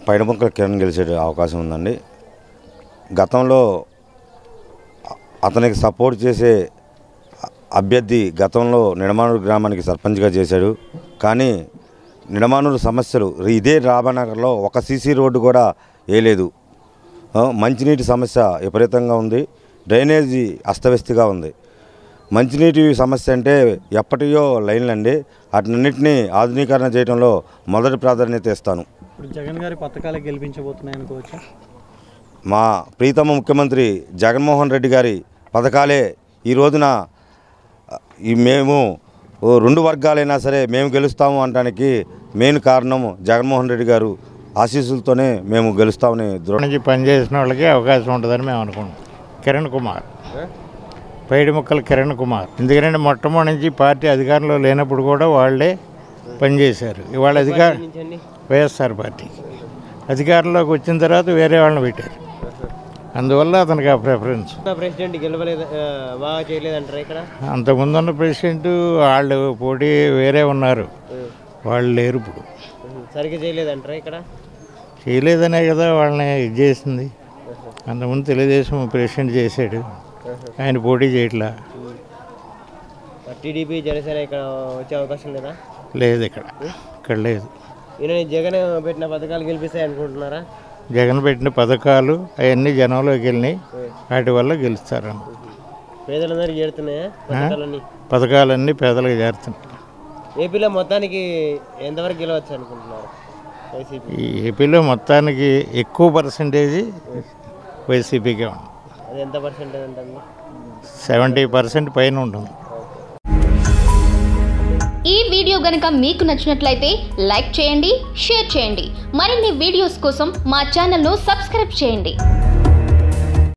పైడముక్కల కిరణ్ గెలిచే అవకాశం ఉందండి గతంలో అ- అతనికి సపోర్ట్ చేసే అ- అభ్యర్థి గతంలో నిడమానూరు గ్రామానికి సర్పంచ్గా చేశాడు కానీ నిడమానూరు సమస్యలు ఇదే రామానగర్లో ఒక సీసీ రోడ్డు కూడా వేయలేదు ఆ, మంచినీటి సమస్య విపరీతంగా ఉంది డ్రైనేజీ అస్తవ్యస్తిగా ఉంది మంచినీటి సమస్య అంటే ఎప్పటియో లైన్లు అండి వాటినన్నింటినీ ఆధునీకరణ చేయడంలో మొదటి ప్రాధాన్యత ఇస్తాను ఇప్పుడు జగన్ గారి పథకాలే గెలిపించబోతున్నాయి అనుకోవచ్చా మా ప్రీతమ ముఖ్యమంత్రి జగన్మోహన్ రెడ్డి గారి పథకాలే ఈ రోజున ఈ మేము ఓ రెండు వర్గాలైనా సరే మేము గెలుస్తాము అనడానికి మెయిన్ కారణం జగన్మోహన్ రెడ్డి గారు ఆశీస్సులతోనే మేము గెలుస్తామని దృఢ నుంచి పనిచేసిన వాళ్ళకి అవకాశం ఉంటుందని మేము అనుకుంటాం కిరణ్ కుమార్ పైడి ముక్కల కిరణ్ కుమార్ ఎందుకంటే మొట్టమొదటి నుంచి పార్టీ అధికారంలో లేనప్పుడు కూడా వాళ్ళే పనిచేశారు ఇవాళ అధికార వైఎస్ఆర్ పార్టీ అధికారంలోకి వచ్చిన తర్వాత వేరే వాళ్ళని పెట్టారు అందువల్ల అతనికి ఆ ప్రిఫరెన్స్ ప్రెసిడెంట్ గెలవలేదు ఆ, బాగా చేయలేదంటారా ఇక్కడ అంతకుముందు ఉన్న ప్రెసిడెంట్ వాళ్ళు పోటీ వేరే ఉన్నారు వాళ్ళు లేరు ఇప్పుడు ఉహు. సరిగ్గా చేయలేదంటారా ఇక్కడ చేయలేదనే కదా వాళ్ళని ఇది చేసింది అంతకుముందు తెలుగుదేశం ప్రెసిడెంట్ చేశాడు ఆయన పోటీ చేయట్లా టీడీపీ జనసేన ఇక్కడ వచ్చే అవకాశం లేదా లేదు ఇక్కడ ఇక్కడ లేదు ఈయన జగన్ పెట్టిన పథకాలు గెలిపిస్తాయి అనుకుంటున్నారా జగన్ పెట్టిన పథకాలు అవన్నీ జనంలోకి వెళ్ళినాయి వాటి వల్ల గెలుస్తారు పేదలందరికీ చేరుతున్నాయా పథకాలన్నీ పథకాలన్నీ పేదలకు చేరుతున్నాయి ఏపీలో మొత్తానికి ఎంతవరకు గెలవచ్చు అనుకుంటున్నారు వైసీపీ ఈ ఏపీలో మొత్తానికి ఎక్కువ పర్సంటేజ్ వైసీపీకే ఉంది అది ఎంత పర్సెంటేజ్ ఉంటుంది సెవెంటీ పర్సెంట్ పైన ఉంటుంది ఈ వీడియో గనుక మీకు నచ్చినట్లయితే లైక్ చేయండి షేర్ చేయండి మరిన్ని వీడియోస్ కోసం మా ఛానల్ను సబ్స్క్రైబ్ చేయండి